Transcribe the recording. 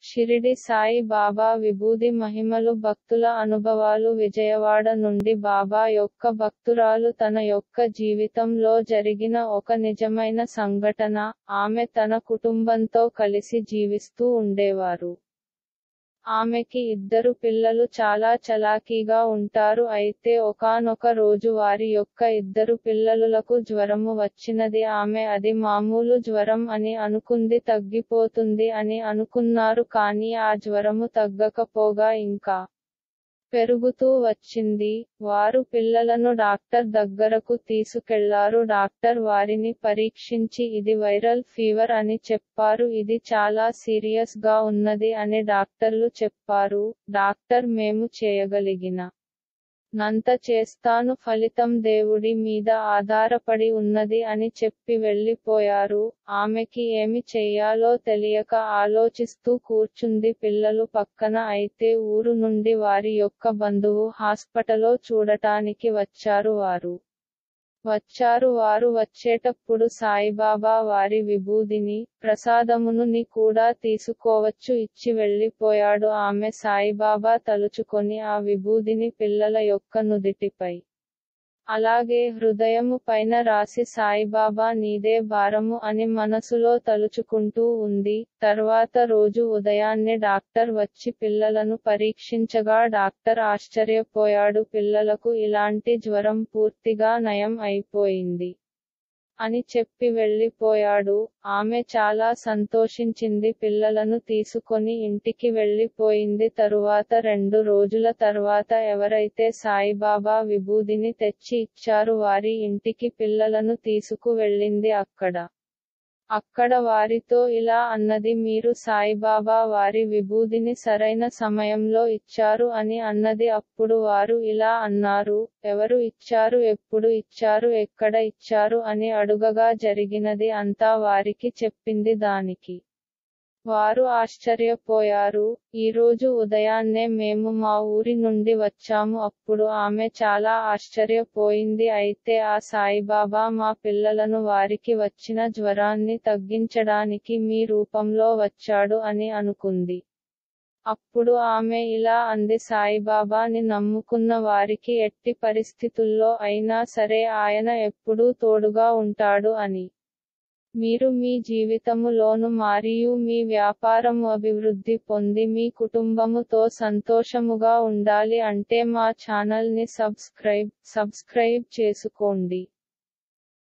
షిరిడి సాయి బాబా విభూది మహిమలు భక్తుల అనుభవాలు విజయవాడ నుండి బాబా యొక్క భక్తురాలు తన యొక్క జీవితంలో జరిగిన ఒక నిజమైన సంఘటన ఆమె తన కుటుంబంతో కలిసి జీవిస్తూ ఉండేవారు ఆమెకి ఇద్దరు పిల్లలు చాలా చలాకీగా ఉంటారు అయితే ఒకానొక రోజు వారి యొక్క ఇద్దరు పిల్లలులకు జ్వరము వచ్చినది ఆమె అది మామూలు జ్వరం అని అనుకుంది తగ్గిపోతుంది అని అనుకున్నారు కానీ ఆ జ్వరము తగ్గకపోగా ఇంకా పెరుగుతూ వచ్చింది వారు పిల్లలను డాక్టర్ దగ్గరకు తీసుకెళ్లారు డాక్టర్ వారిని పరీక్షించి ఇది వైరల్ ఫీవర్ అని చెప్పారు ఇది చాలా సీరియస్ గా ఉన్నది అని డాక్టర్లు చెప్పారు డాక్టర్ మేము చేయగలిగిన నంత చేస్తాను ఫలితం దేవుడి మీద ఆధారపడి ఉన్నది అని చెప్పి వెళ్లిపోయారు ఆమెకి ఏమి చెయ్యాలో తెలియక ఆలోచిస్తూ కూర్చుంది పిల్లలు పక్కన అయితే ఊరు నుండి వారి యొక్క బంధువు హాస్పిటలో చూడటానికి వచ్చారు వారు వచ్చారు వారు వచ్చేటప్పుడు సాయిబాబా వారి విభూదిని ప్రసాదమును ని కూడా తీసుకోవచ్చు ఇచ్చి వెళ్లిపోయాడు ఆమె సాయిబాబా తలుచుకొని ఆ విభూదిని పిల్లల యొక్క నుదిటిపై అలాగే హృదయము పైన రాసి సాయిబాబా నీదే భారము అని మనసులో తలుచుకుంటూ ఉంది తర్వాత రోజు ఉదయాన్నే డాక్టర్ వచ్చి పిల్లలను పరీక్షించగా డాక్టర్ ఆశ్చర్యపోయాడు పిల్లలకు ఇలాంటి జ్వరం పూర్తిగా నయం అయిపోయింది అని చెప్పి వెళ్లిపోయాడు ఆమె చాలా సంతోషించింది పిల్లలను తీసుకొని ఇంటికి వెళ్లిపోయింది తరువాత రెండు రోజుల తర్వాత ఎవరైతే సాయిబాబా విభూదిని తెచ్చి ఇచ్చారు వారి ఇంటికి పిల్లలను తీసుకు వెళ్ళింది అక్కడ అక్కడ వారితో ఇలా అన్నది మీరు సాయిబాబా వారి విభూదిని సరైన సమయంలో ఇచ్చారు అని అన్నది అప్పుడు వారు ఇలా అన్నారు ఎవరు ఇచ్చారు ఎప్పుడు ఇచ్చారు ఎక్కడ ఇచ్చారు అని అడుగగా జరిగినది అంతా వారికి చెప్పింది దానికి వారు ఆశ్చర్యపోయారు ఈరోజు ఉదయాన్నే మేము మా ఊరి నుండి వచ్చాము అప్పుడు ఆమె చాలా ఆశ్చర్యపోయింది అయితే ఆ సాయిబాబా మా పిల్లలను వారికి వచ్చిన జ్వరాన్ని తగ్గించడానికి మీ రూపంలో వచ్చాడు అని అనుకుంది అప్పుడు ఆమె ఇలా అంది సాయిబాబాని నమ్ముకున్న వారికి ఎట్టి పరిస్థితుల్లో అయినా సరే ఆయన ఎప్పుడూ తోడుగా ఉంటాడు అని మీరు మీ జీవితములోను మరియు మీ వ్యాపారము అభివృద్ధి పొంది మీ కుటుంబముతో సంతోషముగా ఉండాలి అంటే మా ఛానల్ ని సబ్స్క్రైబ్ సబ్స్క్రైబ్ చేసుకోండి